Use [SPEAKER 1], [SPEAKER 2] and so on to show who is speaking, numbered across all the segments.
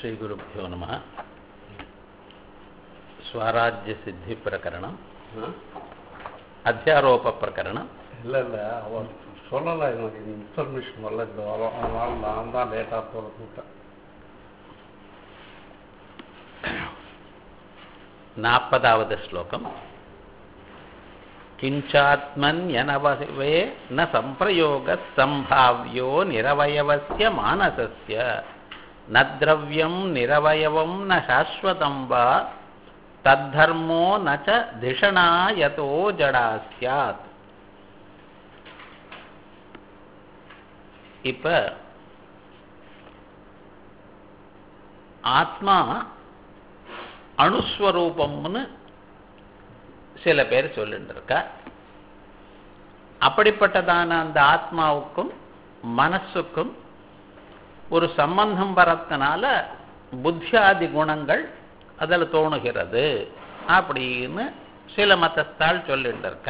[SPEAKER 1] ಶ್ರೀಗುರುಭ್ಯೋ ನಮಃ ಸ್ವರಾಜ್ಯ ಸಿದ್ಧಿ ಪ್ರಕರಣ அத்தியாரோப பிரகரணம்
[SPEAKER 2] இல்லை இல்லை அவன் சொல்லலை எனக்கு இன்ஃபர்மேஷன் வரல இந்த வாரம் அதனால் நான் தான் லேட்டாக போகிறது விட்டேன்
[SPEAKER 1] நாற்பதாவது ஸ்லோகம் கிஞ்சாத்மன்யனவவே ந சம்பிரயோக சம்பாவியோ நிரவயவஸ்ய மானசஸ்ய ந திரவியம் நிரவயவம் ந சாஸ்வதம் வா தத்தர்மோ ந ச திஷணா யதோ ஜடா சியாத் இப்ப ஆத்மா அணுஸ்வரூபம்னு சில பேர் சொல்லிட்டு இருக்கா அப்படிப்பட்டதான அந்த ஆத்மாவுக்கும் மனசுக்கும் ஒரு சம்பந்தம் வரத்தினால புத்தியாதி குணங்கள் அதில் தோணுகிறது அப்படின்னு சில மதத்தால் சொல்லிட்டு இருக்க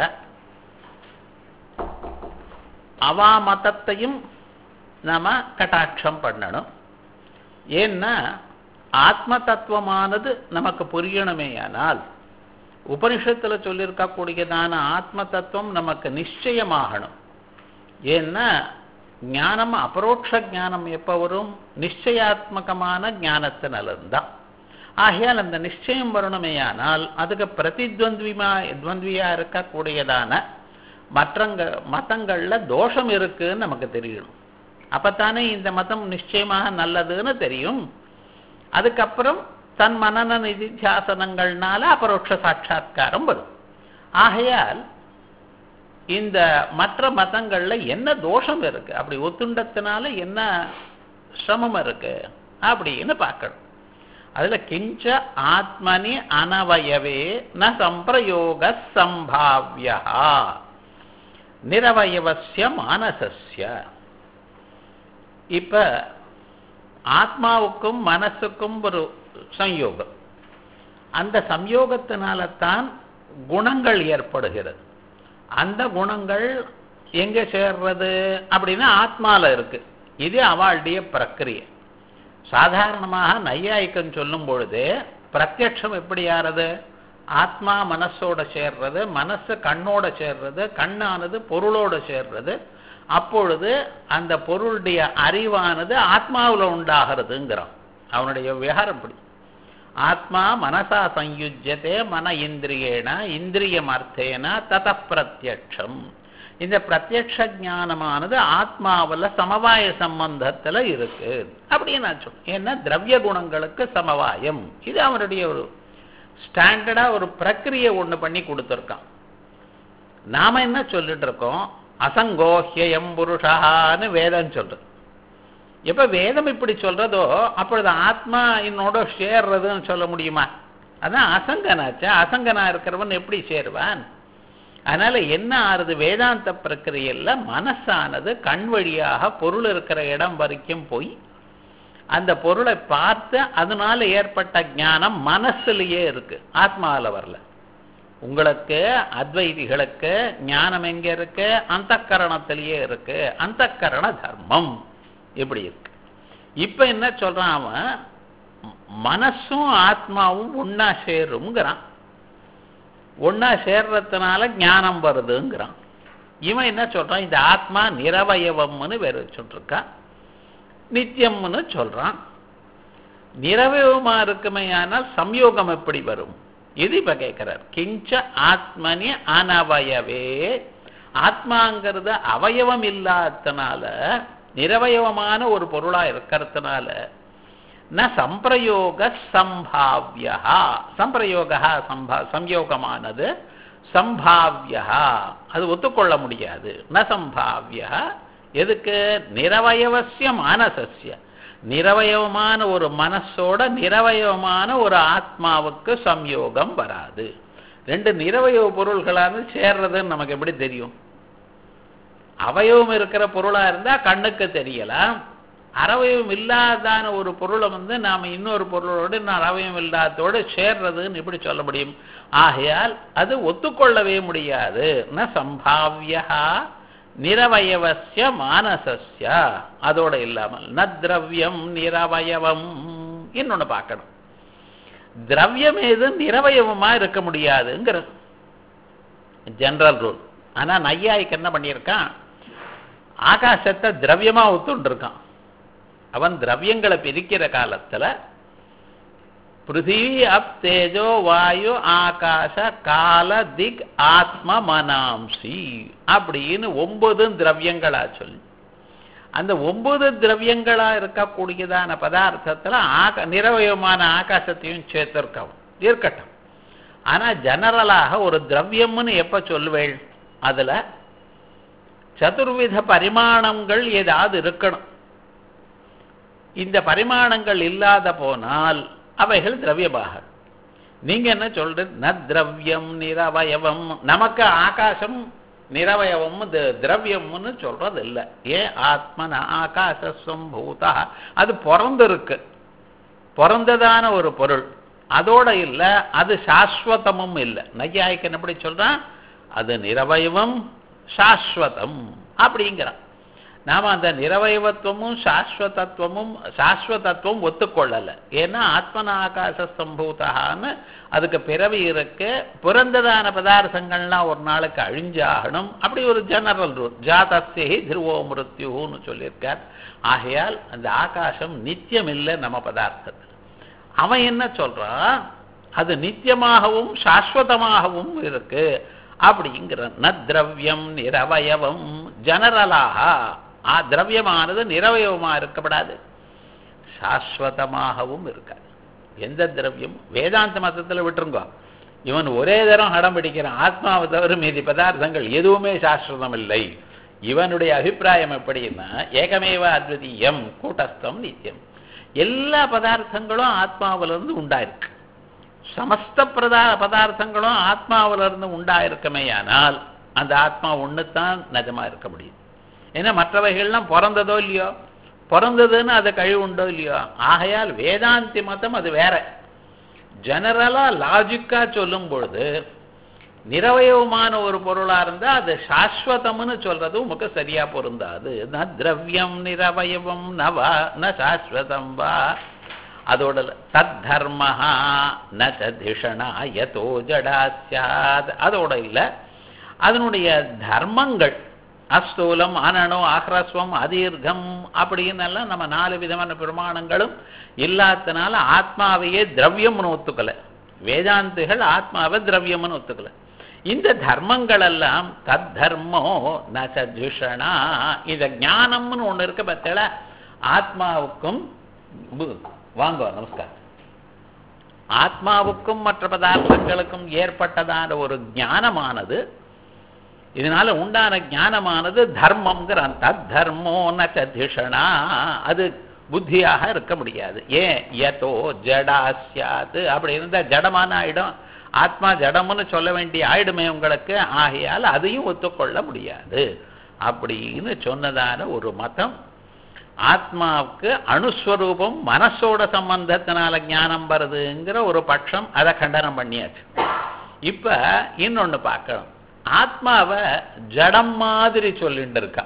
[SPEAKER 1] அவா மதத்தையும் நாம கட்டாட்சம் பண்ணணும் ஏன்னா ஆத்ம தத்துவமானது நமக்கு புரியணுமேயானால் உபனிஷத்தில் சொல்லியிருக்கக்கூடியதான ஆத்ம தத்துவம் நமக்கு நிச்சயமாகணும் ஏன்னா ஞானம் அபரோக்ஷ ஞானம் எப்போ வரும் நிச்சயாத்மகமான ஞானத்தினால்தான் ஆகையால் அந்த நிச்சயம் வரணுமேயானால் அதுக்கு பிரதித்வந்திமா துவந்தியா இருக்கக்கூடியதான மற்றங்க மதங்கள்ல தோஷம் இருக்குன்னு நமக்கு தெரியணும் அப்பத்தானே இந்த மதம் நிச்சயமாக நல்லதுன்னு தெரியும் அதுக்கப்புறம் தன் மனன நிதித்தியாசனங்கள்னால அபரோட்ச சாட்சா்காரம் வரும் ஆகையால் இந்த மற்ற மதங்கள்ல என்ன தோஷம் இருக்கு அப்படி ஒத்துண்டத்தினால என்ன சிரமம் இருக்கு அப்படின்னு பார்க்கணும் அதுல கிஞ்ச ஆத்மனி அனவயவே ந சம்பிரயோக சம்பாவியா நிரவயவசிய மானசஸ்ய இப்ப ஆத்மாவுக்கும் மனசுக்கும் ஒரு சம்யோகம் அந்த சம்யோகத்தினால தான் குணங்கள் ஏற்படுகிறது அந்த குணங்கள் எங்க சேர்றது அப்படின்னா ஆத்மால இருக்கு இது அவளுடைய பிரக்கிரியை சாதாரணமாக நையாயிக்கம் சொல்லும் பொழுது பிரத்யட்சம் எப்படி ஆறது ஆத்மா மனசோட சேர்றது மனசு கண்ணோட சேர்றது கண்ணானது பொருளோட சேர்றது அப்பொழுது அந்த பொருளுடைய அறிவானது ஆத்மாவில் உண்டாகிறதுங்கிறான் அவனுடைய விவகாரம் இப்படி ஆத்மா மனசா சயுஜ்யத்தே மன இந்திரியேன இந்திரியம் அர்த்தேன தத பிரத்யட்சம் இந்த பிரத்யக்ஷ ஞானமானது ஆத்மாவில் சமவாய சம்பந்தத்தில் இருக்கு அப்படின்னு நான் சொல்றேன் ஏன்னா திரவிய குணங்களுக்கு சமவாயம் இது அவனுடைய ஒரு ஸ்டாண்டர்டா ஒரு பிரக்கிரியை ஒன்று பண்ணி கொடுத்துருக்கான் நாம என்ன சொல்லிட்டு இருக்கோம் அசங்கோஹ்யம் புருஷான்னு வேதம் சொல்றது எப்ப வேதம் இப்படி சொல்றதோ அப்பொழுது ஆத்மா என்னோட சேர்றதுன்னு சொல்ல முடியுமா அதான் அசங்கனாச்சா அசங்கனா இருக்கிறவன் எப்படி சேருவான் அதனால என்ன ஆறுது வேதாந்த பிரக்கிரியல்ல மனசானது கண் வழியாக பொருள் இருக்கிற இடம் வரைக்கும் போய் அந்த பொருளை பார்த்து அதனால ஏற்பட்ட ஞானம் மனசுலயே இருக்கு ஆத்மாவில் வரல உங்களுக்கு அத்வைதிகளுக்கு ஞானம் எங்க இருக்கு அந்த கரணத்திலேயே இருக்கு அந்த கரண தர்மம் இப்படி இருக்கு இப்ப என்ன சொல்றான் அவன் மனசும் ஆத்மாவும் ஒன்னா சேருங்கிறான் ஒன்னா சேர்றதுனால ஞானம் வருதுங்கிறான் இவன் என்ன சொல்றான் இந்த ஆத்மா நிரவயவம்னு வேற சொல்லிருக்கான் நித்தியம்னு சொல்றான் நிரவயவமா இருக்குமே ஆனால் சம்யோகம் எப்படி வரும் இது இப்ப கேட்கிறார் கிஞ்ச ஆத்மனி அனவயவே ஆத்மாங்கிறது அவயவம் இல்லாதனால நிரவயவமான ஒரு பொருளா இருக்கிறதுனால ந சம்பிரயோக சம்பாவியா சம்பிரயோக சம்பா சம்யோகமானது சம்பாவியா அது ஒத்துக்கொள்ள முடியாது ந சம்பாவியா எதுக்கு நிரவயவசிய மானசஸ்ய நிரவயவமான ஒரு மனசோட நிரவயவமான ஒரு ஆத்மாவுக்கு சம்யோகம் வராது ரெண்டு நிரவயவ பொருள்களானது சேர்றதுன்னு நமக்கு எப்படி தெரியும் அவயவம் இருக்கிற பொருளா இருந்தா கண்ணுக்கு தெரியலாம் அரவயம் இல்லாதான ஒரு பொருளை வந்து நாம இன்னொரு பொருளோடு இன்னும் அவயம் இல்லாததோடு சேர்றதுன்னு எப்படி சொல்ல முடியும் ஆகையால் அது ஒத்துக்கொள்ளவே முடியாது ந சம்பாவியா நிரவயவசிய மானசஸ்ய அதோட இல்லாமல் ந திரவியம் நிரவயவம் இன்னொன்னு பார்க்கணும் திரவியம் ஏது நிரவயவமா இருக்க முடியாதுங்கிற ஜெனரல் ரூல் ஆனா நையாய்க்கு என்ன பண்ணியிருக்கான் ஆகாசத்தை திரவியமா ஒத்துண்டு இருக்கான் அவன் திரவியங்களை பிரிக்கிற காலத்துல பிருத்திவி அப் தேஜோ வாயு ஆகாச கால திக் ஆத்ம மனாம்சி அப்படின்னு ஒன்பது திரவியங்களா சொல்லி அந்த ஒன்பது திரவியங்களா இருக்கக்கூடியதான பதார்த்தத்துல ஆக நிரவயமான ஆகாசத்தையும் சேர்த்திருக்கவும் இருக்கட்டும் ஆனா ஜெனரலாக ஒரு திரவியம்னு எப்ப சொல்வேள் அதுல சதுர்வித பரிமாணங்கள் ஏதாவது இருக்கணும் இந்த பரிமாணங்கள் இல்லாத போனால் அவைகள் திரவியமாக நீங்க என்ன சொல்றது ந திரவியம் நிரவயவம் நமக்கு ஆகாசம் நிரவயவம் தி- திரவியம்னு சொல்றது இல்லை ஏன் ஆத்மன ஆகாசம்பூதா அது பிறந்திருக்கு பிறந்ததான ஒரு பொருள் அதோட இல்லை அது சாஸ்வதமும் இல்லை நையாய்க்கன் எப்படி சொல்றான் அது நிரவயவம் சாஸ்வதம் அப்படிங்கிறான் நாம அந்த நிரவயவத்துவமும் சாஸ்வதத்துவமும் சாஸ்வதத்துவம் ஒத்துக்கொள்ளல ஏன்னா ஆத்மன ஆகாச சம்பூதான்னு அதுக்கு பிறவி இருக்கு பிறந்ததான பதார்த்தங்கள்லாம் ஒரு நாளுக்கு அழிஞ்சாகணும் அப்படி ஒரு ஜெனரல் ரூல் ஜாதஸ்தி திருவோ மிருத்யுன்னு சொல்லியிருக்கார் ஆகையால் அந்த ஆகாசம் நித்தியம் இல்லை நம்ம பதார்த்தத்தில் அவன் என்ன சொல்றான் அது நித்தியமாகவும் சாஸ்வதமாகவும் இருக்கு அப்படிங்கிற ந திரவியம் நிரவயவம் ஜெனரலாக ஆ திரவியமானது நிரவயவமா இருக்கப்படாது சாஸ்வதமாகவும் இருக்காது எந்த திரவியம் வேதாந்த மதத்துல விட்டுருங்கோ இவன் ஒரே தரம் அடம் பிடிக்கிறான் ஆத்மாவை தவிர மீதி பதார்த்தங்கள் எதுவுமே சாஸ்வதம் இல்லை இவனுடைய அபிப்பிராயம் எப்படின்னா ஏகமேவ அத்விதீயம் கூட்டஸ்தம் நித்தியம் எல்லா பதார்த்தங்களும் ஆத்மாவிலிருந்து உண்டாயிருக்கு சமஸ்த பிரதா பதார்த்தங்களும் ஆத்மாவிலிருந்து உண்டாயிருக்கமேயானால் அந்த ஆத்மா ஒண்ணுதான் நிஜமா இருக்க முடியும் ஏன்னா மற்றவைகள்லாம் பிறந்ததோ இல்லையோ பிறந்ததுன்னு அதை கழிவு உண்டோ இல்லையோ ஆகையால் வேதாந்தி மதம் அது வேற ஜெனரலா லாஜிக்கா சொல்லும் பொழுது நிரவயவமான ஒரு பொருளா இருந்தா அது சாஸ்வதம்னு சொல்றது உமக்கு சரியா பொருந்தாது ந திரவியம் நிரவயவம் நவா ந சாஸ்வதம் வா அதோட தத் தர்மஹா ந திஷணா யதோ ஜடா சியாத் அதோட இல்ல அதனுடைய தர்மங்கள் அஸ்தூலம் அனணு ஆஹ்ரஸ்வம் அதீர்க்கம் அப்படின்னு எல்லாம் நம்ம நாலு விதமான பிரமாணங்களும் இல்லாதனால ஆத்மாவையே திரவியம்னு ஒத்துக்கல வேதாந்திகள் ஆத்மாவை திரவியம்னு ஒத்துக்கல இந்த தர்மங்கள் எல்லாம் தத் தர்மோ நசதுஷணா இந்த ஞானம்னு ஒண்ணு இருக்கு பார்த்தல ஆத்மாவுக்கும் பு- வாங்க நமஸ்காரம் ஆத்மாவுக்கும் மற்ற பதார்த்தங்களுக்கும் ஏற்பட்டதான ஒரு ஞானமானது இதனால உண்டான ஞானமானது தர்மம்ங்கிற தத் தர்மோ நதிஷணா அது புத்தியாக இருக்க முடியாது ஏன் யதோ ஜடா சியாத் அப்படி இருந்தா ஜடமான ஆயிடும் ஆத்மா ஜடம்னு சொல்ல வேண்டிய ஆயிடுமே உங்களுக்கு ஆகையால் அதையும் ஒத்துக்கொள்ள முடியாது அப்படின்னு சொன்னதான ஒரு மதம் ஆத்மாவுக்கு அணுஸ்வரூபம் மனசோட சம்பந்தத்தினால ஞானம் வருதுங்கிற ஒரு பட்சம் அதை கண்டனம் பண்ணியாச்சு இப்ப இன்னொன்னு பார்க்கணும் ஆத்மாவை ஜடம் மாதிரி சொல்லிட்டு இருக்கா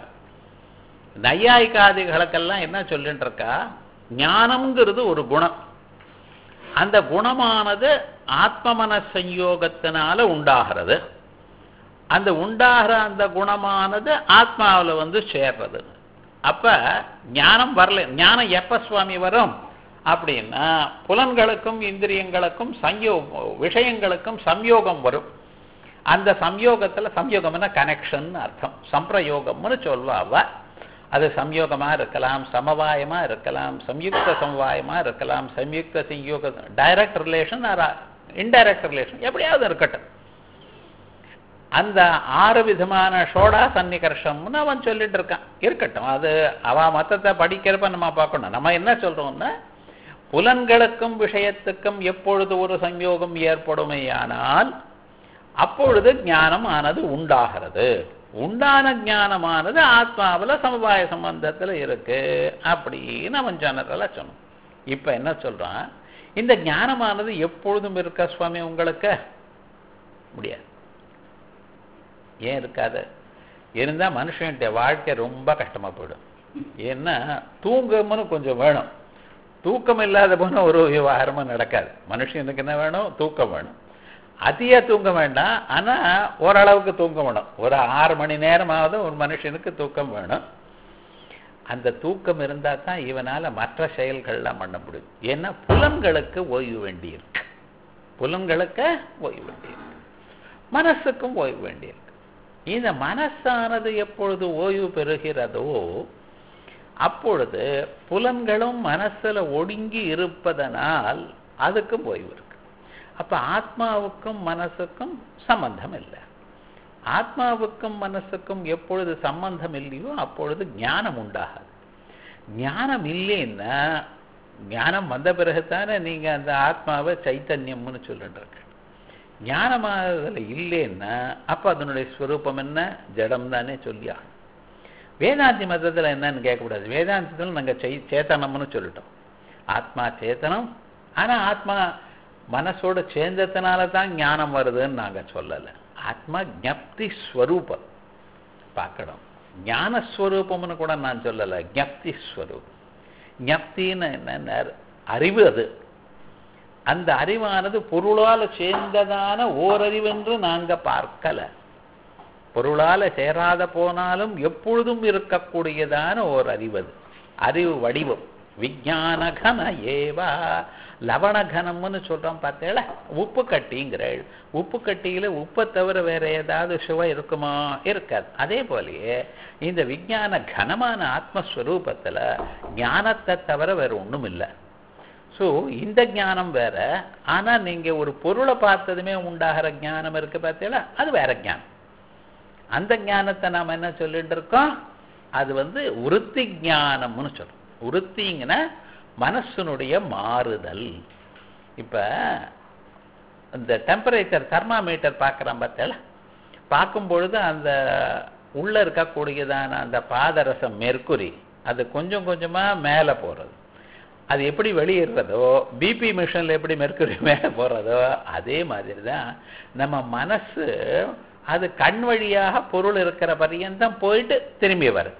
[SPEAKER 1] நையாயிகாதிகளுக்கெல்லாம் என்ன சொல்லிட்டு இருக்கா ஞானம்ங்கிறது ஒரு குணம் அந்த குணமானது ஆத்ம மனசயோகத்தினால உண்டாகிறது அந்த உண்டாகிற அந்த குணமானது ஆத்மாவுல வந்து சேர்றது அப்ப ஞானம் வரல ஞானம் எப்ப சுவாமி வரும் அப்படின்னா புலன்களுக்கும் இந்திரியங்களுக்கும் சம்யோ விஷயங்களுக்கும் சம்யோகம் வரும் அந்த சம்யோகத்துல சம்யோகம்னா கனெக்ஷன் அர்த்தம் சம்பிரயோகம்னு சொல்வா அவ அது சம்யோகமா இருக்கலாம் சமவாயமா இருக்கலாம் சம்யுக்த சமவாயமா இருக்கலாம் சம்யுக்த சம்யோக டைரக்ட் ரிலேஷன் இன்டைரக்ட் ரிலேஷன் எப்படியாவது இருக்கட்டும் அந்த ஆறு விதமான ஷோடா சன்னிகர்ஷம்னு அவன் சொல்லிட்டு இருக்கான் இருக்கட்டும் அது அவ மத்தத்தை படிக்கிறப்ப நம்ம பார்க்கணும் நம்ம என்ன சொல்றோம்னா புலன்களுக்கும் விஷயத்துக்கும் எப்பொழுது ஒரு சம்யோகம் ஏற்படுமேயானால் அப்பொழுது ஞானம் ஆனது உண்டாகிறது உண்டான ஞானமானது ஆத்மாவுல சமவாய சம்பந்தத்துல இருக்கு அப்படின்னு அவன் ஜெனரலா சொன்னான் இப்ப என்ன சொல்றான் இந்த ஞானமானது எப்பொழுதும் இருக்கா சுவாமி உங்களுக்கு முடியாது ஏன் இருக்காது இருந்தா மனுஷனுடைய வாழ்க்கை ரொம்ப கஷ்டமா போயிடும் ஏன்னா தூங்கம்னு கொஞ்சம் வேணும் தூக்கம் இல்லாத போன ஒரு விவகாரமும் நடக்காது மனுஷனுக்கு என்ன வேணும் தூக்கம் வேணும் அதிக தூங்க வேண்டாம் ஆனா ஓரளவுக்கு தூங்க வேணும் ஒரு ஆறு மணி நேரமாவது ஒரு மனுஷனுக்கு தூக்கம் வேணும் அந்த தூக்கம் இருந்தா தான் இவனால மற்ற செயல்கள்லாம் பண்ண முடியும் ஏன்னா புலன்களுக்கு ஓய்வு வேண்டியிருக்கு புலன்களுக்கு ஓய்வு வேண்டியிருக்கு மனசுக்கும் ஓய்வு வேண்டியிருக்கு இந்த மனசானது எப்பொழுது ஓய்வு பெறுகிறதோ அப்பொழுது புலன்களும் மனசுல ஒடுங்கி இருப்பதனால் அதுக்கும் ஓய்வு இருக்கு அப்ப ஆத்மாவுக்கும் மனசுக்கும் சம்பந்தம் இல்லை ஆத்மாவுக்கும் மனசுக்கும் எப்பொழுது சம்பந்தம் இல்லையோ அப்பொழுது ஞானம் உண்டாகாது ஞானம் இல்லைன்னா ஞானம் வந்த பிறகுதானே நீங்க அந்த ஆத்மாவை சைத்தன்யம்னு சொல்லிட்டு இருக்க ஞானமானதுல இல்லைன்னா அப்ப அதனுடைய ஸ்வரூபம் என்ன ஜடம் தானே சொல்லி ஆகணும் வேதாந்தி மதத்துல என்னன்னு கேட்கக்கூடாது வேதாந்தத்தில் நாங்க சை சேத்தனம்னு சொல்லிட்டோம் ஆத்மா சேத்தனம் ஆனா ஆத்மா மனசோட சேர்ந்ததுனால தான் ஞானம் வருதுன்னு நாங்க சொல்லலை ஆத்மா ஜப்தி ஸ்வரூபம் பார்க்கணும் ஞானஸ்வரூபம்னு கூட நான் சொல்லலை ஜப்தி ஸ்வரூபம் ஞப்தின்னு என்ன அறிவு அது அந்த அறிவானது பொருளால் சேர்ந்ததான ஓரறிவென்று நாங்க பார்க்கல பொருளால சேராத போனாலும் எப்பொழுதும் இருக்கக்கூடியதான ஓர் அறிவது அறிவு வடிவம் விஜானகன ஏவா லவணகனம்னு சொல்றோம் பார்த்தேல உப்பு கட்டிங்கிறாள் உப்பு கட்டியில உப்பை தவிர வேற ஏதாவது சுவை இருக்குமா இருக்காது அதே போலயே இந்த விஞ்ஞான கனமான ஆத்மஸ்வரூபத்துல ஞானத்தை தவிர வேற ஒண்ணும் இல்லை ஸோ இந்த ஞானம் வேற ஆனா நீங்க ஒரு பொருளை பார்த்ததுமே உண்டாகிற ஞானம் இருக்கு பார்த்தீங்களா அது வேற ஞானம் அந்த ஞானத்தை நாம என்ன சொல்லிட்டு இருக்கோம் அது வந்து உருத்தி ஞானம்னு சொல்றோம் உருத்திங்கன்னா மனசனுடைய மாறுதல் இப்ப இந்த டெம்பரேச்சர் தெர்மாமீட்டர் பார்க்குறான் பார்த்தல பார்க்கும் பொழுது அந்த உள்ள இருக்கக்கூடியதான அந்த பாதரசம் மெர்க்குரி அது கொஞ்சம் கொஞ்சமா மேலே போறது அது எப்படி வெளியிடுறதோ பிபி மிஷினில் எப்படி மெர்க்குரி மேலே போறதோ அதே மாதிரி தான் நம்ம மனசு அது கண் வழியாக பொருள் இருக்கிற பரியந்தம் போயிட்டு திரும்பி வருது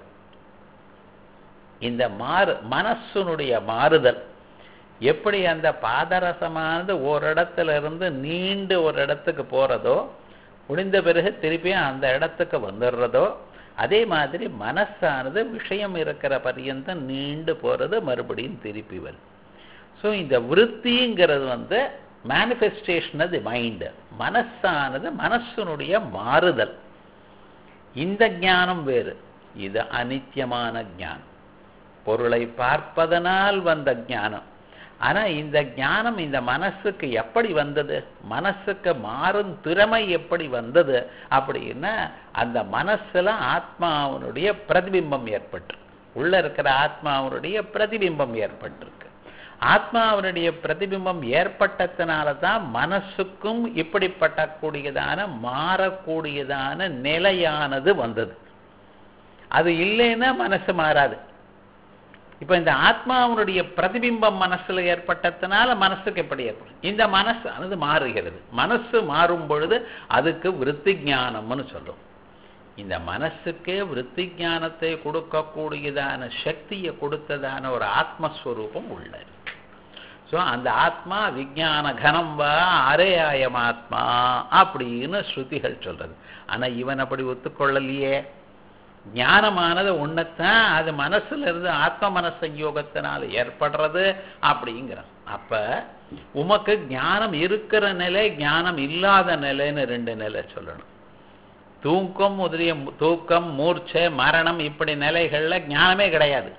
[SPEAKER 1] இந்த மாறு மனசுனுடைய மாறுதல் எப்படி அந்த பாதரசமானது ஒரு இடத்துல இருந்து நீண்டு ஒரு இடத்துக்கு போறதோ முடிந்த பிறகு திருப்பியும் அந்த இடத்துக்கு வந்துடுறதோ அதே மாதிரி மனசானது விஷயம் இருக்கிற பரியந்தம் நீண்டு போறது மறுபடியும் திருப்பி வருது ஸோ இந்த விருத்திங்கிறது வந்து மேனிஃபெஸ்டேஷன் அது மைண்டு மனசானது மனசனுடைய மாறுதல் இந்த ஞானம் வேறு இது அனித்தியமான ஞானம் பொருளை பார்ப்பதனால் வந்த ஞானம் ஆனா இந்த ஞானம் இந்த மனசுக்கு எப்படி வந்தது மனசுக்கு மாறும் திறமை எப்படி வந்தது அப்படின்னா அந்த மனசுல ஆத்மாவனுடைய பிரதிபிம்பம் ஏற்பட்டு உள்ள இருக்கிற ஆத்மாவனுடைய பிரதிபிம்பம் ஏற்பட்டிருக்கு ஆத்மாவனுடைய பிரதிபிம்பம் ஏற்பட்டதுனால தான் மனசுக்கும் இப்படிப்பட்ட கூடியதான மாறக்கூடியதான நிலையானது வந்தது அது இல்லைன்னா மனசு மாறாது இப்ப இந்த ஆத்மாவனுடைய பிரதிபிம்பம் மனசுல ஏற்பட்டதுனால மனசுக்கு எப்படி ஏற்படும் இந்த மனசானது மாறுகிறது மனசு மாறும் பொழுது அதுக்கு விருத்தி ஞானம்னு சொல்றோம் இந்த மனசுக்கே விருத்தி ஞானத்தை கொடுக்கக்கூடியதான சக்தியை கொடுத்ததான ஒரு ஆத்மஸ்வரூபம் உள்ள ஸோ அந்த ஆத்மா விஜான கனம் வா அரையாயம் ஆத்மா அப்படின்னு ஸ்ருதிகள் சொல்றது ஆனா இவன் அப்படி ஒத்துக்கொள்ளலையே ஞானமானது ஒண்ணுத்தான் அது மனசுல இருந்து ஆத்ம மனசயோகத்தினால ஏற்படுறது அப்படிங்கிறான் அப்ப உமக்கு ஞானம் இருக்கிற நிலை ஞானம் இல்லாத நிலைன்னு ரெண்டு நிலை சொல்லணும் தூக்கம் முதலிய தூக்கம் மூர்ச்சை மரணம் இப்படி நிலைகள்ல ஞானமே கிடையாது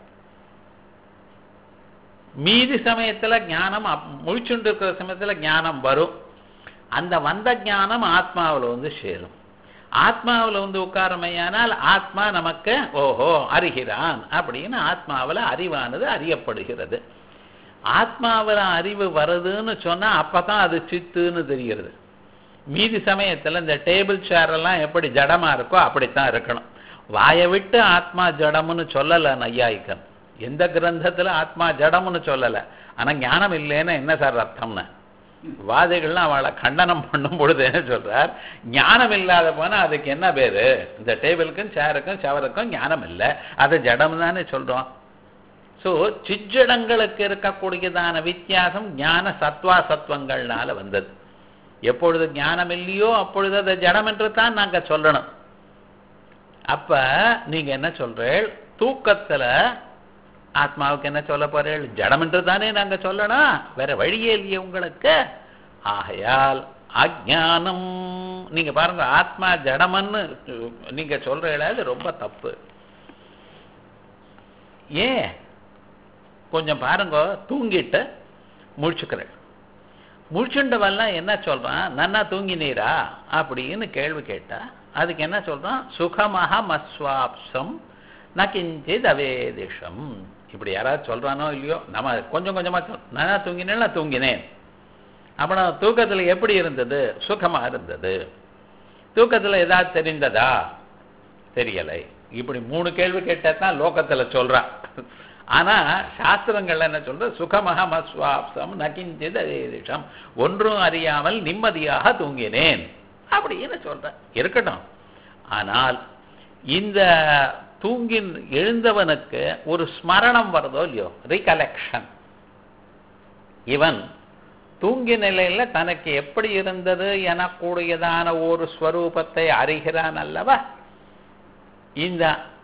[SPEAKER 1] மீதி சமயத்துல ஞானம் முழிச்சுட்டு இருக்கிற சமயத்துல ஞானம் வரும் அந்த வந்த ஞானம் ஆத்மாவில் வந்து சேரும் ஆத்மாவில் வந்து உட்காரமையானால் ஆத்மா நமக்கு ஓஹோ அறிகிறான் அப்படின்னு ஆத்மாவில் அறிவானது அறியப்படுகிறது ஆத்மாவில் அறிவு வருதுன்னு சொன்னா அப்பதான் அது சித்துன்னு தெரிகிறது மீதி சமயத்துல இந்த டேபிள் சேர் எல்லாம் எப்படி ஜடமா இருக்கோ அப்படித்தான் இருக்கணும் வாயை விட்டு ஆத்மா ஜடம்னு சொல்லல நையாயிக்கன் எந்த கிரந்தத்துல ஆத்மா ஜடம்னு சொல்லல ஆனா ஞானம் இல்லைன்னு என்ன சார் அர்த்தம்னு வாதிகள்லாம் அவளை கண்டனம் பண்ணும் பொழுது என்ன சொல்றார் ஞானம் இல்லாத போனா அதுக்கு என்ன பேரு இந்த டேபிளுக்கும் சேருக்கும் சவருக்கும் ஞானம் இல்லை அது ஜடம் தானே சொல்றோம் ஸோ சிஜடங்களுக்கு இருக்கக்கூடியதான வித்தியாசம் ஞான சத்வா சத்வங்கள்னால வந்தது எப்பொழுது ஞானம் இல்லையோ அப்பொழுது அதை ஜடம் என்று தான் நாங்க சொல்லணும் அப்ப நீங்க என்ன சொல்றீள் தூக்கத்துல ஆத்மாவுக்கு என்ன சொல்ல போறீள் ஜடம் என்று தானே நாங்க சொல்லணும் வேற வழியே இல்லையே உங்களுக்கு ஆகையால் அஜானம் நீங்க பாருங்க ஆத்மா ஜடமன்னு நீங்க சொல்றீங்களா அது ரொம்ப தப்பு ஏன் கொஞ்சம் பாருங்க தூங்கிட்டு முழிச்சுக்கிறேன் முழிச்சுண்டவெல்லாம் என்ன சொல்றான் நன்னா தூங்கினீரா அப்படின்னு கேள்வி கேட்டா அதுக்கு என்ன சொல்றான் சுகமஹ மஸ்வாப்சம் ந கிஞ்சித் அவேதிஷம் இப்படி யாராவது சொல்றானோ இல்லையோ நம்ம கொஞ்சம் கொஞ்சமா சொல் நானா தூங்கினேன் நான் தூங்கினேன் அப்புறம் தூக்கத்துல எப்படி இருந்தது சுகமா இருந்தது தூக்கத்துல ஏதாவது தெரிந்ததா தெரியலை இப்படி மூணு கேள்வி கேட்டா தான் லோகத்துல சொல்றான் ஆனா சாஸ்திரங்கள்ல என்ன சொல்ற சுகமஹமஸ்வாப்சம் நகிஞ்சித் அதேதிஷம் ஒன்றும் அறியாமல் நிம்மதியாக தூங்கினேன் அப்படின்னு சொல்ற இருக்கட்டும் ஆனால் இந்த தூங்கி எழுந்தவனுக்கு ஒரு ஸ்மரணம் வருதோ இல்லையோ ரீகலெக்ஷன் இவன் தூங்கி நிலையில தனக்கு எப்படி இருந்தது எனக்கூடியதான ஒரு ஸ்வரூபத்தை அறிகிறான் அல்லவா இந்த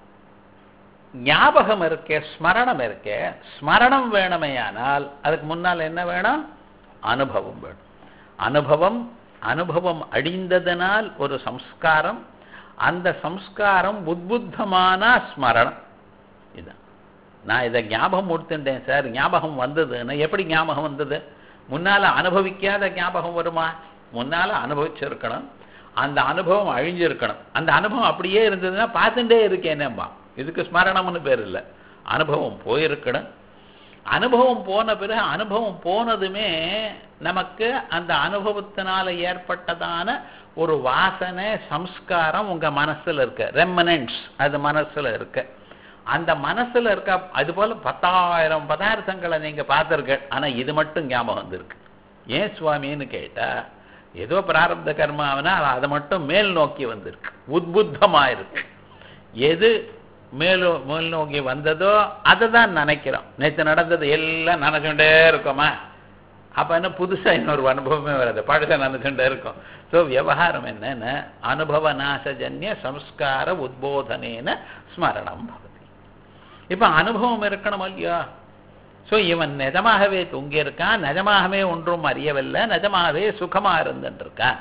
[SPEAKER 1] ஞாபகம் இருக்கே ஸ்மரணம் இருக்கே ஸ்மரணம் வேணுமையானால் அதுக்கு முன்னால் என்ன வேணும் அனுபவம் வேணும் அனுபவம் அனுபவம் அடிந்ததனால் ஒரு சம்ஸ்காரம் அந்த சம்ஸ்காரம் உத்புத்தமான ஸ்மரணம் இதுதான் நான் இதை ஞாபகம் கொடுத்துட்டேன் சார் ஞாபகம் வந்ததுன்னு எப்படி ஞாபகம் வந்தது முன்னால அனுபவிக்காத ஞாபகம் வருமா முன்னால அனுபவிச்சிருக்கணும் அந்த அனுபவம் அழிஞ்சிருக்கணும் அந்த அனுபவம் அப்படியே இருந்ததுன்னா பார்த்துட்டே இருக்கேனேம்மா இதுக்கு ஸ்மரணம்னு பேர் இல்லை அனுபவம் போயிருக்கணும் அனுபவம் போன பிறகு அனுபவம் போனதுமே நமக்கு அந்த அனுபவத்தினால ஏற்பட்டதான ஒரு வாசனை சம்ஸ்காரம் உங்க மனசுல இருக்கு ரெமனன்ஸ் அது மனசுல இருக்கு அந்த மனசுல இருக்க அது போல பத்தாயிரம் பதார்த்தங்களை நீங்க பார்த்திருக்க ஆனா இது மட்டும் ஞாபகம் வந்திருக்கு ஏன் சுவாமின்னு கேட்டா ஏதோ பிராரப்த கர்மாவனா அதை மட்டும் மேல் நோக்கி வந்திருக்கு உத்புத்தமா இருக்கு எது மேலோ மேல் நோக்கி வந்ததோ அதை தான் நினைக்கிறோம் நேற்று நடந்தது எல்லாம் நினைச்சுட்டே இருக்கோமா அப்ப என்ன புதுசா இன்னொரு அனுபவமே வராது பழச நினைச்சுட்டே இருக்கும் ஸோ விவகாரம் என்னன்னு அனுபவ நாசஜன்ய சம்ஸ்கார உத்போதனேன ஸ்மரணம் பவதி இப்ப அனுபவம் இருக்கணும் இல்லையா ஸோ இவன் நிஜமாகவே தூங்கியிருக்கான் நிஜமாகவே ஒன்றும் அறியவில்லை நிஜமாகவே சுகமா இருந்துருக்கான்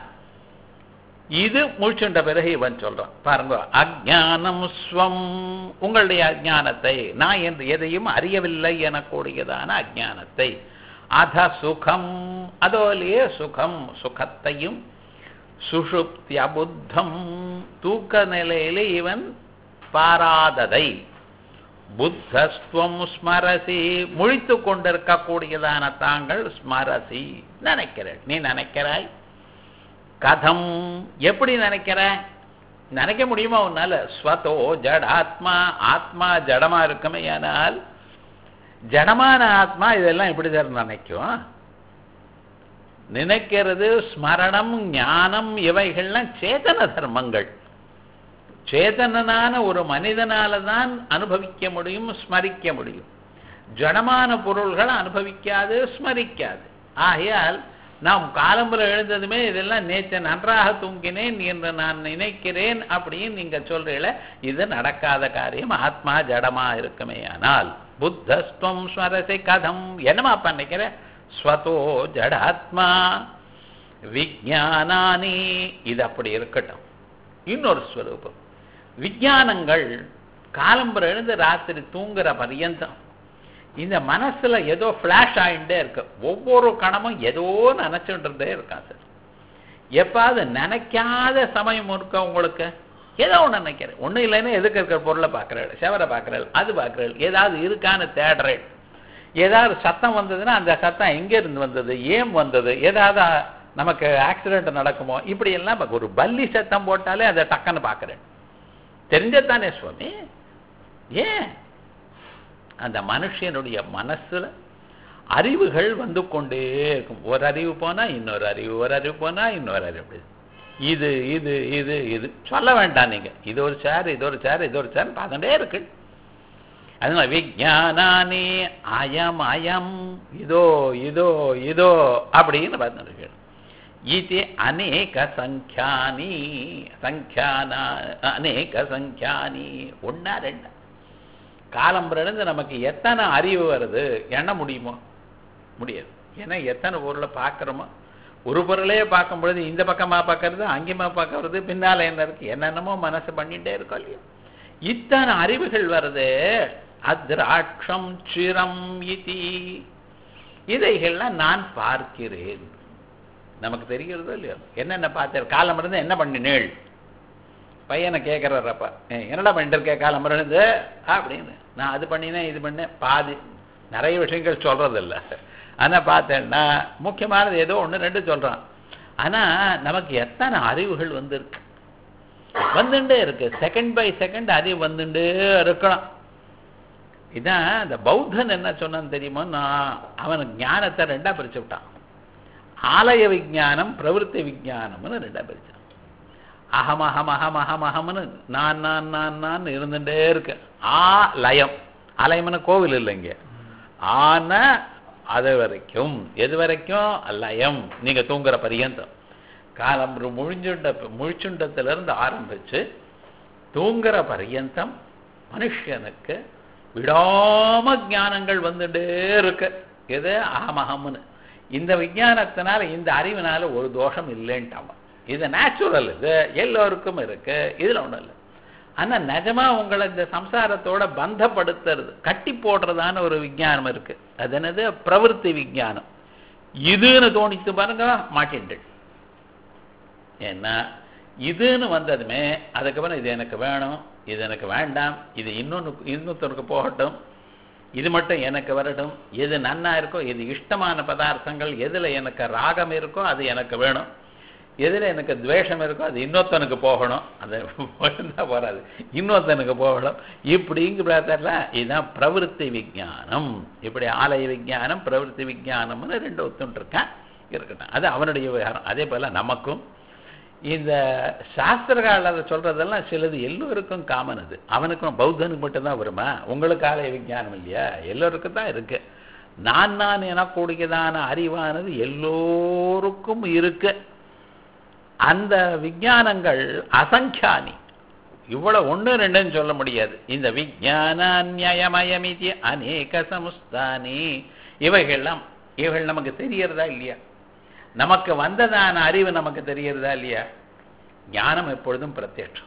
[SPEAKER 1] இது முழிச்சுண்ட பிறகு இவன் சொல்றான் பாருங்க அஜானம் ஸ்வம் உங்களுடைய அஜானத்தை நான் என்று எதையும் அறியவில்லை எனக்கூடியதான அஜானத்தை அத சுகம் அதோலேயே சுகம் சுகத்தையும் சுஷுப்தி அபுத்தம் தூக்க நிலையிலே இவன் பாராததை புத்தஸ்துவம் ஸ்மரசி முழித்து கொண்டிருக்கக்கூடியதான தாங்கள் ஸ்மரசி நினைக்கிறேன் நீ நினைக்கிறாய் கதம் எப்படி நினைக்கிற நினைக்க முடியுமா உன்னால ஸ்வதோ ஜட ஆத்மா ஆத்மா ஜடமா இருக்குமே ஆனால் ஜடமான ஆத்மா இதெல்லாம் எப்படி சார் நினைக்கும் நினைக்கிறது ஸ்மரணம் ஞானம் இவைகள்லாம் சேதன தர்மங்கள் சேதனனான ஒரு மனிதனால தான் அனுபவிக்க முடியும் ஸ்மரிக்க முடியும் ஜடமான பொருள்களை அனுபவிக்காது ஸ்மரிக்காது ஆகையால் நாம் காலம்புல எழுந்ததுமே இதெல்லாம் நேற்று நன்றாக தூங்கினேன் என்று நான் நினைக்கிறேன் அப்படின்னு நீங்க சொல்றீங்கள இது நடக்காத காரியம் ஆத்மா ஜடமா இருக்குமே ஆனால் புத்தஸ்துவம் ஸ்மரசை கதம் என்னமா பண்ணிக்கிற ஸ்வதோ ஜடாத்மா விஜயானானி இது அப்படி இருக்கட்டும் இன்னொரு ஸ்வரூபம் விஜயானங்கள் காலம்புற எழுந்து ராத்திரி தூங்குற பரியந்தம் இந்த மனசுல ஏதோ ஃபிளாஷ் ஆகிட்டே இருக்கு ஒவ்வொரு கணமும் ஏதோ நினைச்சுட்டே இருக்கான் சார் எப்பாவது நினைக்காத சமயம் இருக்க உங்களுக்கு ஏதோ ஒன்று நினைக்கிறேன் ஒன்றும் இல்லைன்னா எதுக்கு இருக்கிற பொருளை பார்க்குறேன் செவரை பார்க்குறேன் அது பார்க்குறேன் ஏதாவது இருக்கான்னு தேடுறேன் ஏதாவது சத்தம் வந்ததுன்னா அந்த சத்தம் எங்கே இருந்து வந்தது ஏன் வந்தது ஏதாவது நமக்கு ஆக்சிடென்ட் நடக்குமோ இப்படி எல்லாம் ஒரு பல்லி சத்தம் போட்டாலே அதை டக்குன்னு பார்க்குறேன் தெரிஞ்சதானே சுவாமி ஏன் அந்த மனுஷனுடைய மனசுல அறிவுகள் வந்து கொண்டே இருக்கும் ஒரு அறிவு போனா இன்னொரு அறிவு ஒரு அறிவு போனா இன்னொரு அறிவு இது இது இது இது சொல்ல வேண்டாம் நீங்க இது ஒரு சேர் இது ஒரு சேர் இது ஒரு சேர் பார்த்துட்டே இருக்கு அதனால விஜயானானி அயம் அயம் இதோ இதோ இதோ அப்படின்னு பார்த்துருக்கேன் இது அநேக சங்கியானி சங்கியானா அநேக சங்கியானி ஒன்னா ரெண்டா காலம் பிறந்து நமக்கு எத்தனை அறிவு வருது எண்ண முடியுமோ முடியாது ஏன்னா எத்தனை பொருளை பார்க்குறோமோ ஒரு பொருளையே பார்க்கும் பொழுது இந்த பக்கமா பார்க்கறது அங்கேயுமா பார்க்கறது பின்னால என்ன இருக்கு என்னென்னமோ மனசு பண்ணிட்டே இருக்கோம் இல்லையா இத்தனை அறிவுகள் வருது அத்ராட்சம் சிரம் இதி இதைகள்லாம் நான் பார்க்கிறேன் நமக்கு தெரிகிறதோ இல்லையோ என்னென்ன பார்த்தேன் காலம் இருந்து என்ன பண்ணினேள் பையனை கேட்குறாரப்பா என்னடா பண்ணிட்டு இருக்க காலம் இருந்து அப்படின்னு நான் அது பண்ணினேன் இது பண்ணேன் பாதி நிறைய விஷயங்கள் சொல்றதில்ல ஆனா பார்த்தேன்னா முக்கியமானது ஏதோ ஒன்று ரெண்டு சொல்றான் ஆனா நமக்கு எத்தனை அறிவுகள் வந்திருக்கு வந்துட்டே இருக்கு செகண்ட் பை செகண்ட் அறிவு வந்துட்டே இருக்கணும் இதான் இந்த பௌத்தன் என்ன சொன்னான்னு தெரியுமோ நான் அவனுக்கு ஞானத்தை ரெண்டா பிரிச்சு விட்டான் ஆலய விஜானம் பிரவருத்தி விஜானம்னு ரெண்டா பிரிச்சான் அகம் அகம் அகம் அகம் அகம்னு நான் நான் நான் நான் இருந்துட்டே இருக்கு ஆ லயம் ஆலயம்னு கோவில் இல்லைங்க ஆன அது வரைக்கும் எது வரைக்கும் லயம் நீங்க தூங்குற பரியந்தம் காலம் முழிஞ்சுண்ட முழிச்சுண்டத்திலிருந்து ஆரம்பிச்சு தூங்குற பரியந்தம் மனுஷனுக்கு விடாம ஞானங்கள் வந்துட்டே இருக்கு எது அகமகம்னு இந்த விஞ்ஞானத்தினால இந்த அறிவினால ஒரு தோஷம் இல்லைன்ட்டாங்க இது நேச்சுரல் இது எல்லோருக்கும் இருக்கு இதுல ஒண்ணும் இல்லை ஆனா நிஜமா உங்களை இந்த சம்சாரத்தோட பந்தப்படுத்துறது கட்டி போடுறதான ஒரு விஞ்ஞானம் இருக்கு அது என்னது பிரவருத்தி விஞ்ஞானம் இதுன்னு தோணித்து பாருங்க மாட்டின்ட்டு ஏன்னா இதுன்னு வந்ததுமே அதுக்கப்புறம் இது எனக்கு வேணும் இது எனக்கு வேண்டாம் இது இன்னொன்று இன்னொருத்தருக்கு போகட்டும் இது மட்டும் எனக்கு வரட்டும் எது நன்னா இருக்கோ எது இஷ்டமான பதார்த்தங்கள் எதுல எனக்கு ராகம் இருக்கோ அது எனக்கு வேணும் எதில் எனக்கு துவேஷம் இருக்கோ அது இன்னொருத்தனுக்கு போகணும் அது போயிருந்தா போறாது இன்னொருத்தனுக்கு போகணும் இப்படிங்கிறதுல இதுதான் பிரவருத்தி விஜானம் இப்படி ஆலய விஜானம் பிரவருத்தி விஜானம்னு ரெண்டு ஒத்துட்டு இருக்கான் இருக்கட்டும் அது அவனுடைய விவகாரம் அதே போல நமக்கும் இந்த சாஸ்திரகால அதை சொல்றதெல்லாம் சிலது எல்லோருக்கும் காமன் அது அவனுக்கும் பௌத்தனுக்கு மட்டும்தான் வருமா உங்களுக்கு ஆலய விஜானம் இல்லையா எல்லோருக்கும் தான் இருக்கு நான் நான் எனக்கூடியதான அறிவானது எல்லோருக்கும் இருக்கு அந்த விஞ்ஞானங்கள் அசங்கியானி இவ்வளவு ஒன்று ரெண்டுன்னு சொல்ல முடியாது இந்த விஜயானமயமிதி அநேக சமுஸ்தானி இவைகள்லாம் இவைகள் நமக்கு தெரியறதா இல்லையா நமக்கு வந்ததான அறிவு நமக்கு தெரியறதா இல்லையா ஞானம் எப்பொழுதும் பிரத்யட்சம்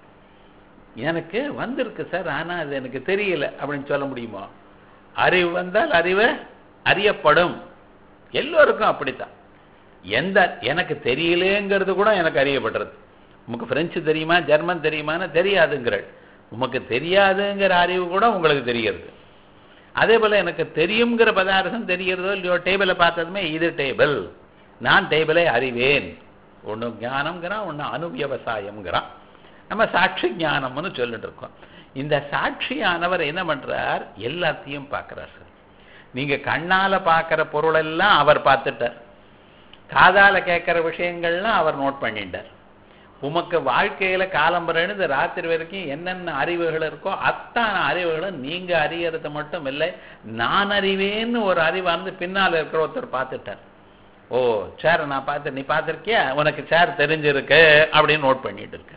[SPEAKER 1] எனக்கு வந்திருக்கு சார் ஆனா அது எனக்கு தெரியல அப்படின்னு சொல்ல முடியுமா அறிவு வந்தால் அறிவு அறியப்படும் எல்லோருக்கும் அப்படித்தான் எந்த எனக்கு தெரியலேங்கிறது கூட எனக்கு அறியப்படுறது உமக்கு பிரெஞ்சு தெரியுமா ஜெர்மன் தெரியுமான்னு தெரியாதுங்கிறாள் உமக்கு தெரியாதுங்கிற அறிவு கூட உங்களுக்கு தெரிகிறது அதே போல எனக்கு தெரியுங்கிற பதார்த்தம் தெரிகிறதோ இல்லையோ டேபிளை பார்த்ததுமே இது டேபிள் நான் டேபிளை அறிவேன் ஒன்று ஞானம்ங்கிறான் ஒன்று அனுவியவசாயம்ங்கிறான் நம்ம சாட்சி ஞானம்னு சொல்லிட்டு இருக்கோம் இந்த சாட்சியானவர் என்ன பண்றார் எல்லாத்தையும் பார்க்கிறார் சார் நீங்க கண்ணால பார்க்கிற பொருள் எல்லாம் அவர் பார்த்துட்டார் காதால கேட்கிற விஷயங்கள்லாம் அவர் நோட் பண்ணிட்டார் உமக்கு வாழ்க்கையில காலம்பரம் இந்த ராத்திரி வரைக்கும் என்னென்ன அறிவுகள் இருக்கோ அத்தனை அறிவுகளும் நீங்க அறியறது மட்டும் இல்லை நான் அறிவேன்னு ஒரு அறிவார்ந்து பின்னால் இருக்கிற ஒருத்தர் பார்த்துட்டார் ஓ சேர் நான் பார்த்து நீ பார்த்துருக்கியா உனக்கு சேர் தெரிஞ்சிருக்கு அப்படின்னு நோட் பண்ணிட்டு இருக்க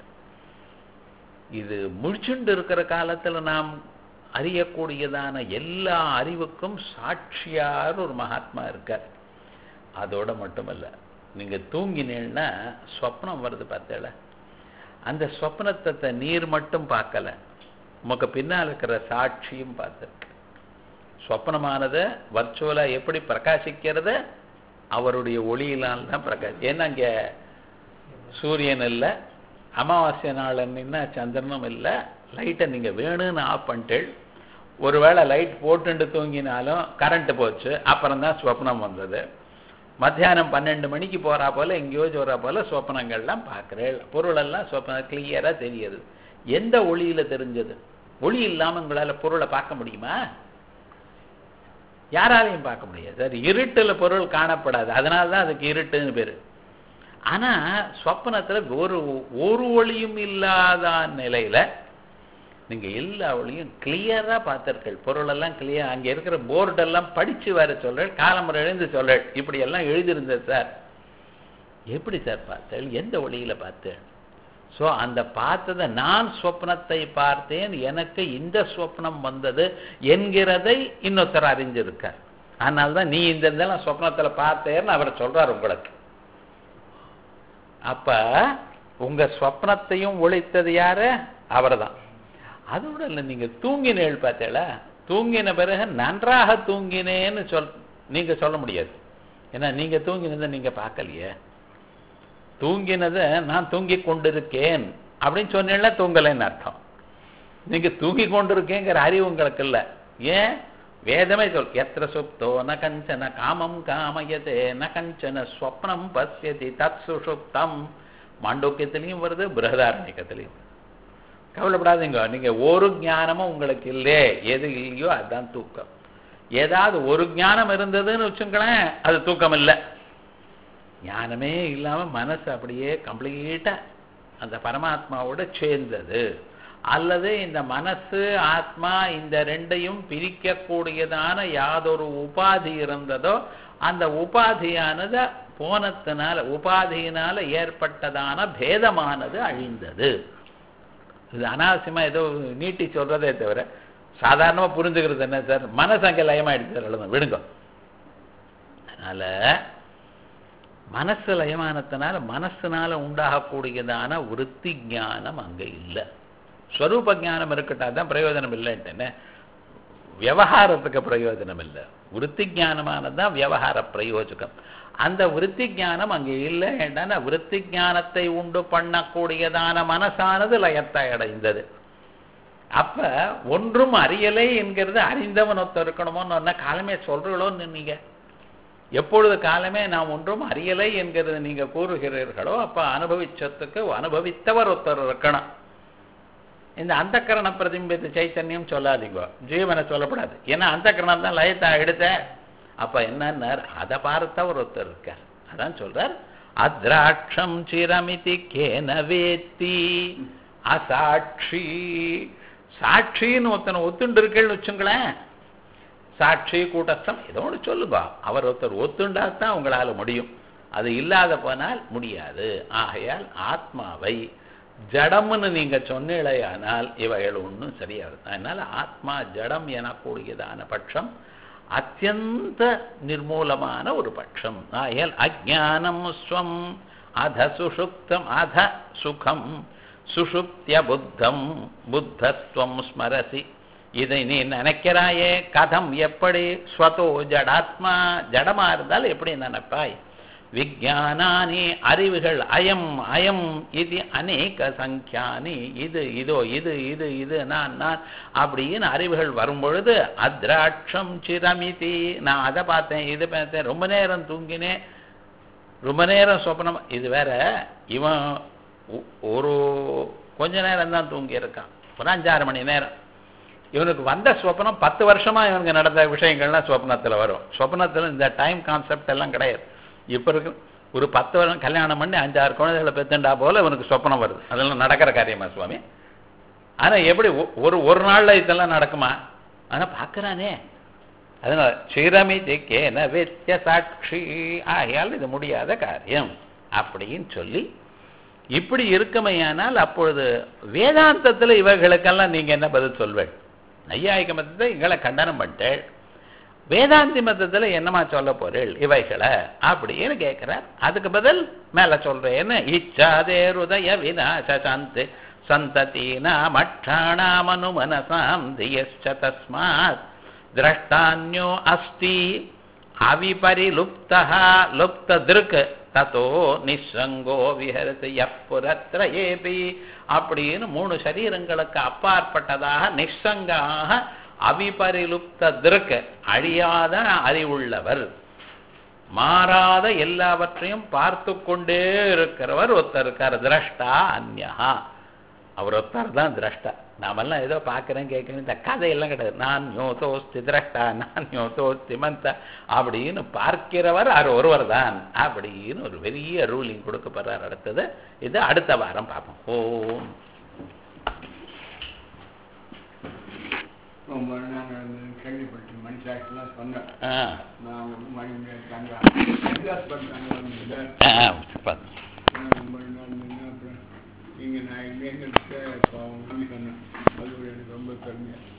[SPEAKER 1] இது முழிச்சுண்டு இருக்கிற காலத்துல நாம் அறியக்கூடியதான எல்லா அறிவுக்கும் சாட்சியார் ஒரு மகாத்மா இருக்கார் அதோட மட்டுமல்ல நீங்க தூங்கினீங்கன்னா ஸ்வப்னம் வருது பார்த்தல அந்த ஸ்வப்னத்தை நீர் மட்டும் பார்க்கல உமக்கு பின்னால் இருக்கிற சாட்சியும் பார்த்துருக்கு ஸ்வப்னமானது வர்ச்சுவலா எப்படி பிரகாசிக்கிறது அவருடைய ஒளியினால் தான் பிரகாசி ஏன்னா இங்க சூரியன் இல்லை அமாவாசை நாள் அன்னின்னா சந்திரனும் இல்லை லைட்டை நீங்க வேணும்னு ஆஃப் பண்ணிட்டு ஒருவேளை லைட் போட்டுண்டு தூங்கினாலும் கரண்ட் போச்சு அப்புறம் தான் ஸ்வப்னம் வந்தது மத்தியானம் பன்னெண்டு மணிக்கு போறா போல எங்கேயோ சொல்றா போல சொப்பனங்கள்லாம் பார்க்குறேன் பொருளெல்லாம் சொப்பன கிளியரா தெரியுது எந்த ஒளியில தெரிஞ்சது ஒளி இல்லாம உங்களால பொருளை பார்க்க முடியுமா யாராலையும் பார்க்க முடியாது அது இருட்டுல பொருள் காணப்படாது அதனால தான் அதுக்கு இருட்டுன்னு பேரு ஆனா சொப்பனத்துல ஒரு ஒரு ஒளியும் இல்லாத நிலையில நீங்க எல்லா வழியும் கிளியரா பார்த்திருக்கள் பொருள் எல்லாம் கிளியர் அங்க இருக்கிற போர்டெல்லாம் படிச்சு வர சொல்ற காலம்பரம் எழுந்து சொல்ற இப்படி எல்லாம் எழுதியிருந்தது சார் எப்படி சார் பார்த்தேன் எந்த வழியில பார்த்தேன் ஸோ அந்த பார்த்ததை நான் சொப்னத்தை பார்த்தேன் எனக்கு இந்த சொப்னம் வந்தது என்கிறதை இன்னொருத்தர் அறிஞ்சிருக்கார் அதனால தான் நீ இந்த இதெல்லாம் சொப்னத்துல பார்த்தேன்னு அவர் சொல்றார் உங்களுக்கு அப்ப உங்க சொப்னத்தையும் ஒழித்தது யாரு அவர்தான் அதோட இல்லை நீங்க தூங்கினேள் பார்த்தேளா தூங்கின பிறகு நன்றாக தூங்கினேன்னு சொல் நீங்க சொல்ல முடியாது ஏன்னா நீங்க தூங்கினதை நீங்க பார்க்கலையே தூங்கினதை நான் தூங்கி கொண்டிருக்கேன் அப்படின்னு சொன்னீங்கன்னா தூங்கலைன்னு அர்த்தம் நீங்க தூங்கி கொண்டிருக்கேங்கிற அறிவு உங்களுக்கு இல்லை ஏன் வேதமே சொல் எத்திர சுப்தோ ந கஞ்சன காமம் காமயதே ந கஞ்சன ஸ்வப்னம் பசியதி தத் சுஷுப்தம் மாண்டோக்கியத்திலையும் வருது பிருகதாரண்யக்கத்திலையும் கவலைப்படாதீங்க நீங்க ஒரு ஞானமும் உங்களுக்கு இல்லையே எது இல்லையோ அதுதான் தூக்கம் ஏதாவது ஒரு ஞானம் இருந்ததுன்னு வச்சுங்களேன் அது தூக்கம் இல்லை ஞானமே இல்லாம மனசு அப்படியே கம்ப்ளீட்டா அந்த பரமாத்மாவோட சேர்ந்தது அல்லது இந்த மனசு ஆத்மா இந்த ரெண்டையும் பிரிக்கக்கூடியதான யாதொரு உபாதி இருந்ததோ அந்த உபாதியானது போனத்தினால உபாதியினால ஏற்பட்டதான பேதமானது அழிந்தது இது அனாவசியமா ஏதோ நீட்டி சொல்றதே தவிர சாதாரணமா புரிஞ்சுக்கிறது என்ன சார் மனசு அங்கே லயமாயிடுச்சு சார் அவ்வளவுதான் விடுங்க அதனால மனசு லயமானத்தினால மனசுனால உண்டாகக்கூடியதான விருத்தி ஞானம் அங்க இல்லை ஸ்வரூப ஞானம் இருக்கட்டும் அதான் பிரயோஜனம் இல்லைன்ட்டு விவகாரத்துக்கு பிரயோஜனம் இல்லை விருத்தி ஞானமானதுதான் விவகார பிரயோஜகம் அந்த விருத்தி ஞானம் அங்கே இல்லை ஏன்னா விருத்தி ஞானத்தை உண்டு பண்ணக்கூடியதான மனசானது லயத்தை அடைந்தது அப்ப ஒன்றும் அறியலை என்கிறது அறிந்தவன் ஒருத்தர் இருக்கணுமோன்னு காலமே சொல்றீங்களோன்னு நீங்க எப்பொழுது காலமே நாம் ஒன்றும் அறியலை என்கிறது நீங்க கூறுகிறீர்களோ அப்ப அனுபவிச்சத்துக்கு அனுபவித்தவர் ஒருத்தர் இருக்கணும் இந்த அந்தக்கரண பிரதிபித்த சைத்தன்யம் சொல்லாதீங்க ஜீவனை சொல்லப்படாது ஏன்னா அந்தக்கரணம் தான் லயத்தை எடுத்த அப்ப என்னன்னார் அதை பார்த்தவர் ஒருத்தர் இருக்கார் அதான் சொல்றார் அத்ராட்சம் சிரமிதி கேன வேத்தி அசாட்சி சாட்சின்னு ஒருத்தனை ஒத்துண்டு இருக்கேன்னு வச்சுங்களேன் சாட்சி கூட்டஸ்தம் ஏதோ ஒன்று சொல்லுப்பா அவர் ஒருத்தர் ஒத்துண்டாத்தான் உங்களால முடியும் அது இல்லாத போனால் முடியாது ஆகையால் ஆத்மாவை ஜடம்னு நீங்க சொன்னீழையானால் இவைகள் ஒன்றும் சரியாது அதனால ஆத்மா ஜடம் எனக்கூடியதான பட்சம் அத்தியந்த நிர்மூலமான ஒரு பட்சம் ஆகையால் அஜானம் ஸ்வம் அத சுஷுப்தம் அத சுகம் சுஷுப்திய புத்தம் புத்தஸ்துவம் ஸ்மரசி இதை நீ நினைக்கிறாயே கதம் எப்படி ஸ்வதோ ஜடாத்மா ஜடமா இருந்தால் எப்படி நினைப்பாய் விஜயானானி அறிவுகள் அயம் அயம் இது அநேக சங்கியானி இது இதோ இது இது இது நான் நான் அப்படின்னு அறிவுகள் வரும் பொழுது அத்ராட்சம் சிரமிதி நான் அதை பார்த்தேன் இது பார்த்தேன் ரொம்ப நேரம் தூங்கினேன் ரொம்ப நேரம் சொப்பனம் இது வேற இவன் ஒரு கொஞ்ச நேரம் தான் தூங்கி இருக்கான் ஒரு அஞ்சாறு மணி நேரம் இவனுக்கு வந்த ஸ்வப்னம் பத்து வருஷமா இவனுக்கு நடந்த விஷயங்கள்லாம் ஸ்வப்னத்தில் வரும் ஸ்வப்னத்தில் இந்த டைம் கான்செப்ட் எல்லாம் கிடையாது இப்போ இருக்கு ஒரு பத்து வருஷம் கல்யாணம் பண்ணி அஞ்சாறு குழந்தைகளை பெத்துண்டா போல இவனுக்கு சொப்பனம் வருது அதெல்லாம் நடக்கிற காரியமா சுவாமி ஆனா எப்படி ஒரு ஒரு நாள்ல இதெல்லாம் நடக்குமா ஆனா பார்க்கறானே அதனால சிரமிதி கேன வெத்திய சாட்சி ஆகையால் இது முடியாத காரியம் அப்படின்னு சொல்லி இப்படி இருக்குமையானால் அப்பொழுது வேதாந்தத்தில் இவர்களுக்கெல்லாம் நீங்க என்ன பதில் சொல்வேன் நையாயிக மதத்தை எங்களை கண்டனம் பண்ணிட்டேள் வேதாந்தி மதத்துல என்னமா சொல்ல போறீள் இவைகளை அப்படின்னு கேட்கிறார் அதுக்கு பதில் மேல சொல்றேன்னு இச்சாதே ஹிருதய விநாச சாந்தி சந்ததீனாமட்சாணாமனு மனசாம் தியச்ச தஸ்மாத் திரஷ்டான்யோ அஸ்தி அவிபரிலுப்தः லுப்த திருக் தத்தோ நிசங்கோ விஹரத்து எப்புறத்ரேபி அப்படின்னு மூணு சரீரங்களுக்கு அப்பாற்பட்டதாக நிசங்காக அவிபரிலுப்த திருக்க அழியாத அறிவுள்ளவர் மாறாத எல்லாவற்றையும் பார்த்து கொண்டே இருக்கிறவர் ஒருத்தர் இருக்கார் திரஷ்டா அந்யஹா அவர் ஒருத்தர் தான் திரஷ்டா நாமெல்லாம் ஏதோ பார்க்குறேன் கேட்குறேன் இந்த கதையெல்லாம் கிடையாது நான் யோதோஸ்தி திரஷ்டா நான் யோதோஸ்தி மந்த அப்படின்னு பார்க்கிறவர் அவர் ஒருவர் தான் அப்படின்னு ஒரு பெரிய ரூலிங் கொடுக்க போறார் அடுத்தது இது அடுத்த வாரம் பார்ப்போம் ஓம்
[SPEAKER 3] ஆக்சுவலாக சொன்னேன்
[SPEAKER 1] ஆ
[SPEAKER 3] நான் மணி தங்க மெட்ராஸ் பண்ணாங்க வந்து
[SPEAKER 1] ஆ பார்த்து
[SPEAKER 3] ரொம்ப நாள் நின்று அப்புறம் நீங்கள் நான் எங்கேருந்து இப்போ அவங்க சொன்னேன் அது எனக்கு ரொம்ப பெருமையாக